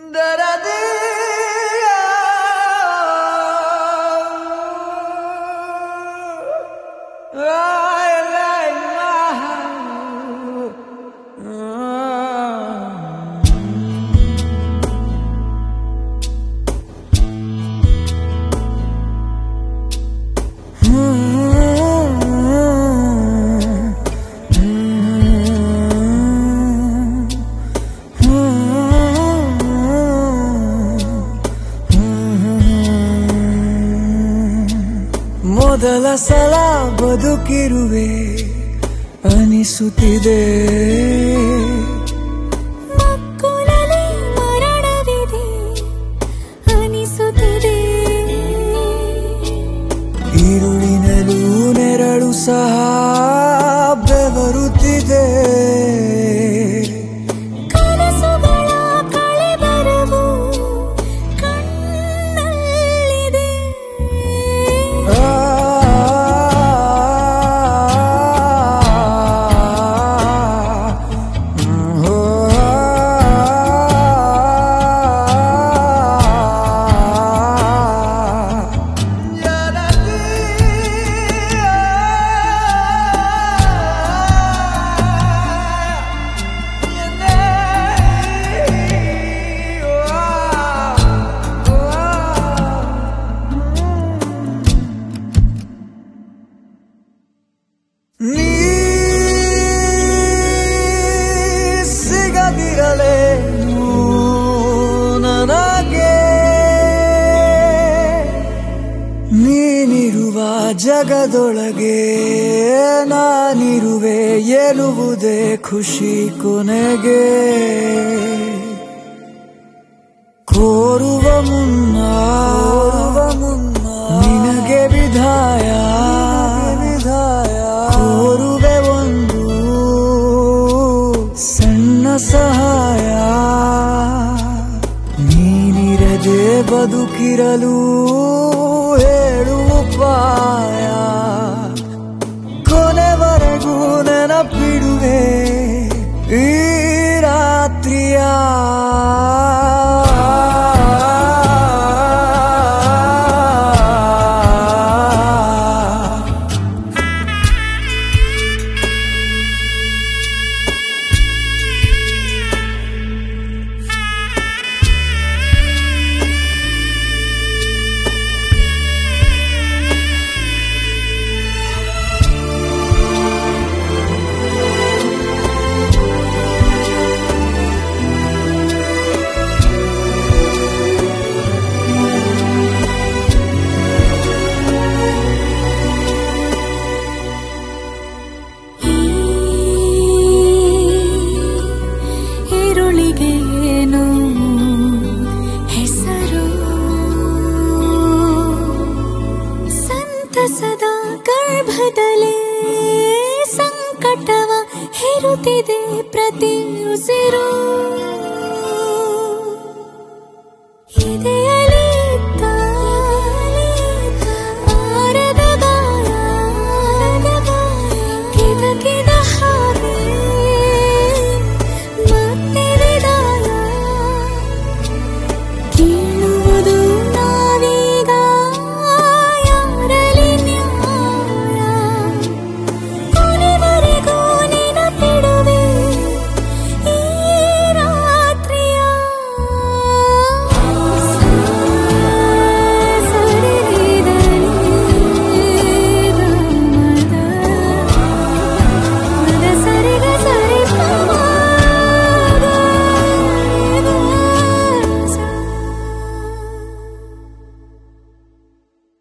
ಮೊದಲ ಸಲ ಬದುಕಿರುವೆ ಅನಿಸುತ್ತಿದೆ ಮಕ್ಕಳಲ್ಲಿ ಮರಣವಿದೆ ಅನಿಸುತ್ತಿದೆ ಈರುಳಿನಲ್ಲೂ ನೆರಳು ಸಹ ಬೆವರುತ್ತಿದೆ ಕನಸುಗಳ ಕಳೆಬರವು ಕಣ್ಣಲ್ಲಿದೆ ಆ, ಹ್ಮ್, ಓ, ನೀ ಸಿಗದಿರಲೇನು ನನಗೆ ನೀನಿರುವ ಜಗದೊಳಗೆ ನಾನಿರುವೆ ಎನ್ನುವುದೇ ಖುಷಿ ಕೊನೆಗೆ ಕೋರುವ ಮುನ್ನ ಮುನ್ನ ನಿನಗೆ ವಿಧಾಯ ವಿಧಾಯ ಕೋರುವೆ ಒಂದು ಸಣ್ಣ ಸಹಾಯ ನೀನಿರದೆ ಬದುಕಿರಲು ಹೇಳು ಉಪಾಯ ಕೊನೆವರೆಗೂ ನೆನಪಿಡುವೆ ಈ ರಾತ್ರಿಯ ಈ ಈರುಳಿಗೆ